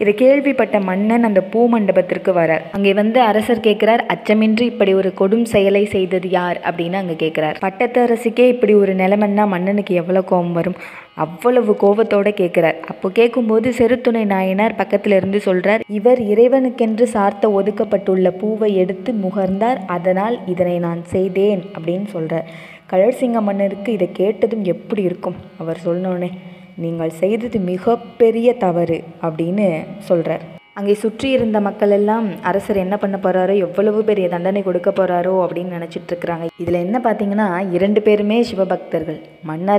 இதை கேள்விப்பட்ட மன்னன் அந்த பூ மண்டபத்திற்கு வரார் அங்கே வந்து அரசர் கேட்கிறார் அச்சமின்றி இப்படி ஒரு கொடும் செயலை செய்தது யார் அப்படின்னு அங்கே கேட்குறார் பட்டத்து அரசுக்கே இப்படி ஒரு நிலைமைன்னா மன்னனுக்கு எவ்வளோ கோபம் வரும் அவ்வளவு கோபத்தோட கேட்குறார் அப்போ கேட்கும்போது செருத்துணை நாயனார் பக்கத்துல இருந்து சொல்றார் இவர் இறைவனுக்கென்று சார்த்த ஒதுக்கப்பட்டுள்ள பூவை எடுத்து முகர்ந்தார் அதனால் இதனை நான் செய்தேன் அப்படின்னு சொல்றார் கழற்சிங்க மன்னருக்கு இதை கேட்டதும் எப்படி இருக்கும் அவர் சொன்னோடனே நீங்கள் செய்தது மிகப்பெரிய தவறு அப்படின்னு சொல்றார் அங்கே சுற்றி இருந்த மக்கள் எல்லாம் அரசர் என்ன பண்ண போறாரோ எவ்வளவு பெரிய தண்டனை கொடுக்க போறாரோ அப்படின்னு நினைச்சிட்டு இருக்கிறாங்க இதுல என்ன பார்த்தீங்கன்னா இரண்டு பேருமே சிவபக்தர்கள் மன்னர்